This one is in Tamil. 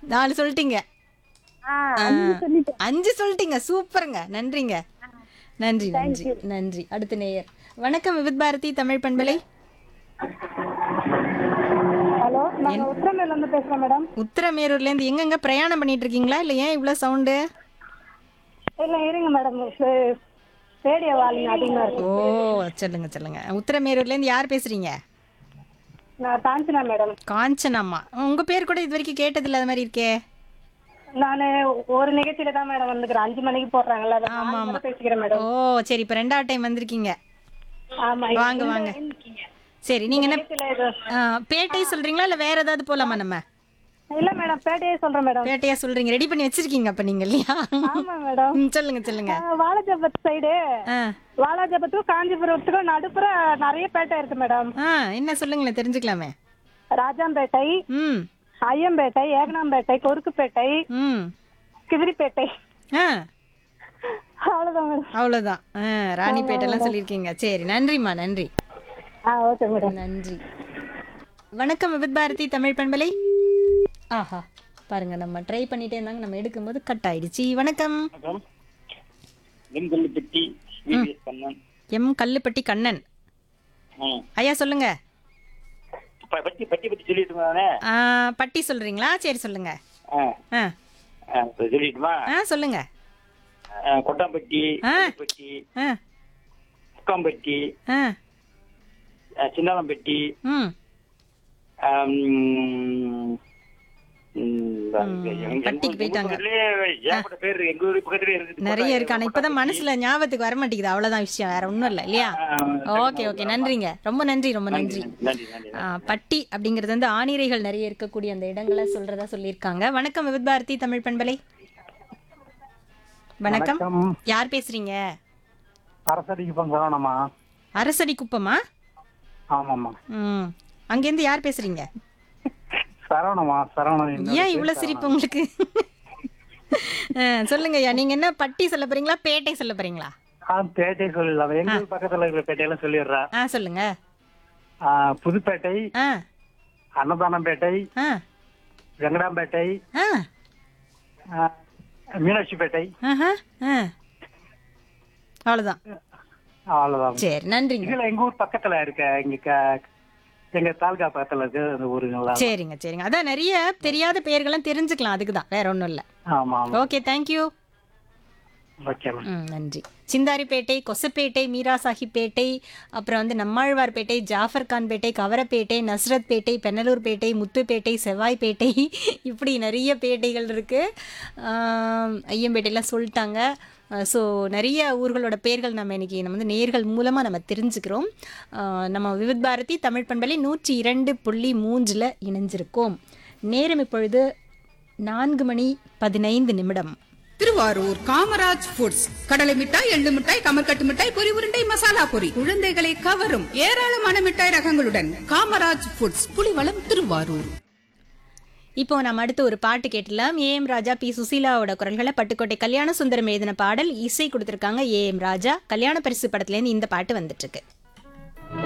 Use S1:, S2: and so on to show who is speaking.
S1: நாலு சொல்லிட்டீங்க
S2: ஆ
S1: ஆ,
S2: அஞ்சு சொல்லிட்டேன்
S1: அஞ்சு சொல்லிட்டீங்க சூப்பருங்க நன்றிங்க நன்றி நன்றி நன்றி அடுத்த நேயர் வணக்கம் விவித் பாரதி தமிழ் பண்பலை
S2: ஹலோ நாங்க உத்திரமேல இருந்து பேசுறோம் மேடம்
S1: உத்தரமேரூர்ல இருந்து எங்கெங்க பிரயாணம் பண்ணிட்டு இருக்கீங்களா இல்ல ஏன் இவ்வளவு சவுண்டு
S2: இல்ல இருங்க மேடம் ரேடியோ வால்யூம் அதிகமா இருக்கு
S1: ஓ சொல்லுங்க சொல்லுங்க உத்தரமேரூர்ல இருந்து யார் பேசுறீங்க
S2: நான் காஞ்சனா மேடம்
S1: காஞ்சனம்மா உங்க பேர் கூட இது வரைக்கும் கேட்டது இல்லாத மாதிரி இருக்கே
S2: நானு ஒரு நிகழ்ச்சியில தான் மேடம் வந்துக்கிறேன் அஞ்சு மணிக்கு போடுறாங்கல்ல அதை
S1: ஆமா,
S2: நாலு
S1: ஆமா.
S2: முறை பேசிக்கிறேன் மேடம்
S1: ஓ சரி இப்ப ரெண்டாவது டைம் வந்திருக்கீங்க
S2: ஆமா
S1: வாங்க,
S2: இந்த-
S1: வாங்க.
S2: இந்த-
S1: சரி நீங்க என்ன
S2: நிகழ்ச்சியில இது-
S1: ஆ, பேட்டை சொல்றீங்களா இல்ல வேற ஏதாவது போலாமா நம்ம
S2: இல்ல மேடம் பேட்டையே சொல்றேன் மேடம்
S1: பேட்டையா சொல்றீங்க ரெடி பண்ணி வச்சிருக்கீங்க அப்ப நீங்க இல்லையா
S2: ஆமா மேடம்
S1: ம், சொல்லுங்க சொல்லுங்க
S2: வாலாஜாபத் சைடு
S1: ஆ
S2: வாலாஜாபத்துக்கும் காஞ்சிபுரத்துக்கும் நடுப்புற நிறைய பேட்டை இருக்கு மேடம்
S1: ஆ என்ன சொல்லுங்களேன் தெரிஞ்சுக்கலாமே
S2: ராஜாம்பேட்டை
S1: ம்
S2: ஐயம்பேட்டை ஏகனாம்பேட்டை கொருக்குப்பேட்டை
S1: ம்
S2: கிதிரிப்பேட்டை
S1: ஆ
S2: அவ்வளவுதான் மேடம்
S1: அவ்வளோதான் ஆ ராணிப்பேட்டெல்லாம் சொல்லியிருக்கீங்க சரி நன்றிம்மா நன்றி
S2: ஆ ஓகே மேடம்
S1: நன்றி வணக்கம் விபத் பாரதி தமிழ் பண்பலை ஆஹா பாருங்க நம்ம ட்ரை பண்ணிட்டே இருந்தாங்க நம்ம எடுக்கும்போது கட் ஆயிடுச்சு வணக்கம்
S3: வணக்கம் வெண்கல்லுப்பட்டி விவிஎஸ் கண்ணன்
S1: எம் கல்லுப்பட்டி கண்ணன்
S3: ம்.
S1: ஐயா சொல்லுங்க
S3: ப- பட்டி பட்டி பத்தி சொல்லிட்டு இருந்தானே
S1: ஆ, பட்டி சொல்றீங்களா சரி சொல்லுங்க
S3: ஆ,
S1: ஆ
S3: ஆ, இப்ப சொல்லிட்டுமா
S1: ஆ சொல்லுங்க
S3: ஆ, கொட்டாம்பட்டி
S1: ஆ.
S3: பட்டி
S1: ஆ
S3: முக்காம்பட்டி
S1: ஆ
S3: ஆ, சின்னாலம்பட்டி
S1: ம்
S3: ஆம், ம், எங்க- எங்க
S1: பட்டிக்கு
S3: ஊர்
S1: போயிட்டாங்க.
S3: பக்கத்துலயே ஏகப்பட்ட பேர் இருக்கு. எங்க ஊர் பக்கத்துலயே இருக்கு.
S1: நிறைய இருக்கு ஆனா இப்பதான் மனசுல ஞாபகத்துக்கு வர மாட்டேங்குது அவ்வளவுதான் விஷயம் வேற ஒண்ணும் இல்ல இல்லையா ஓகே ஓகே நன்றிங்க ரொம்ப நன்றி ரொம்ப நன்றி
S3: நன்றி நன்றி
S1: ஆ, பட்டி அப்படிங்கிறது வந்து ஆணிரைகள் நிறைய இருக்கக்கூடிய அந்த இடங்களை சொல்றதா சொல்லியிருக்காங்க வணக்கம் விவித் பாரதி தமிழ் பண்பலை வணக்கம் யார் பேசுறீங்க
S4: அரசடிக்கு பங்கலாமா
S1: அரசடி குப்பமா
S4: ஆமாம்மா
S1: ம் அங்கேருந்து யார் பேசுறீங்க
S4: சரவணமா சரவணன்
S1: ஏன் இவ்வளவு சிரிப்பு உங்களுக்கு ஆ, சொல்லுங்க ஐயா நீங்க என்ன பட்டி சொல்ல போறீங்களா பேட்டை சொல்ல போறீங்களா
S4: ஆ பேட்டை சொல்லிடலாம் எங்க ஊர் பக்கத்துல இருக்கிற பேட்டையெல்லாம் சொல்லிடுறா
S1: ஆ சொல்லுங்க
S4: ஆ, புதுப்பேட்டை
S1: ஆ
S4: அன்னதானம்பேட்டை
S1: ஆ
S4: வெங்கடாம்பேட்டை
S1: ஆ
S4: ஆ, மீனாட்சிப்பேட்டை
S1: ஆஹா, ஆ அவ்வளவுதான்
S4: அவ்வளவுதான்
S1: சரி நன்றிங்க
S4: இதுல எங்க ஊர் பக்கத்துல இருக்க எங்க க- எங்க தாலுகா பக்கத்துல இருக்கு அந்த ஊருங்கெல்லாம்
S1: சரிங்க சரிங்க அதான் நிறைய தெரியாத பெயர்கள்லாம் தெரிஞ்சுக்கலாம் அதுக்கு தான் வேற ஒன்றும் இல்லை
S4: ஆமா ஆமா
S1: ஓகே தேங்க்யூ
S4: ஓகே
S1: ம் நன்றி சிந்தாரிப்பேட்டை கொசப்பேட்டை மீரா சாஹிப்பேட்டை அப்புறம் வந்து நம்மாழ்வார்பேட்டை ஜாஃபர் கான் பேட்டை கவரப்பேட்டை நஸ்ரத் பேட்டை பெண்ணலூர் பேட்டை முத்துப்பேட்டை செவ்வாய்ப்பேட்டை இப்படி நிறைய பேட்டைகள் இருக்குது ஐயம்பேட்டையெல்லாம் சொல்லிட்டாங்க ஸோ நிறைய ஊர்களோட பேர்கள் நம்ம இன்னைக்கு நம்ம வந்து நேர்கள் மூலமாக நம்ம தெரிஞ்சுக்கிறோம் ஆஹ் நம்ம விவித் பாரதி தமிழ் பண்பலை நூற்றி இரண்டு புள்ளி மூன்றில் இணைஞ்சிருக்கோம் நேரம் இப்பொழுது நான்கு மணி பதினைந்து நிமிடம்
S5: திருவாரூர் காமராஜ் ஃபுட்ஸ் கடலை மிட்டாய் எள்ளு மிட்டாய் கமர்கட்டு மிட்டாய் பொரி உருண்டை மசாலா பொரி குழந்தைகளை கவரும் ஏராளமான மிட்டாய் ரகங்களுடன் காமராஜ் ஃபுட்ஸ் புலிவளம் திருவாரூர்
S1: இப்போ நம்ம அடுத்து ஒரு பாட்டு கேட்டலாம் ஏஎம் ராஜா பி சுசீலாவோட குரல்களை பட்டுக்கோட்டை கல்யாண சுந்தரம் எழுதின பாடல் இசை கொடுத்துருக்காங்க ஏஎம் ராஜா கல்யாண பரிசு படத்துலேருந்து இந்த பாட்டு வந்துட்டு இருக்கு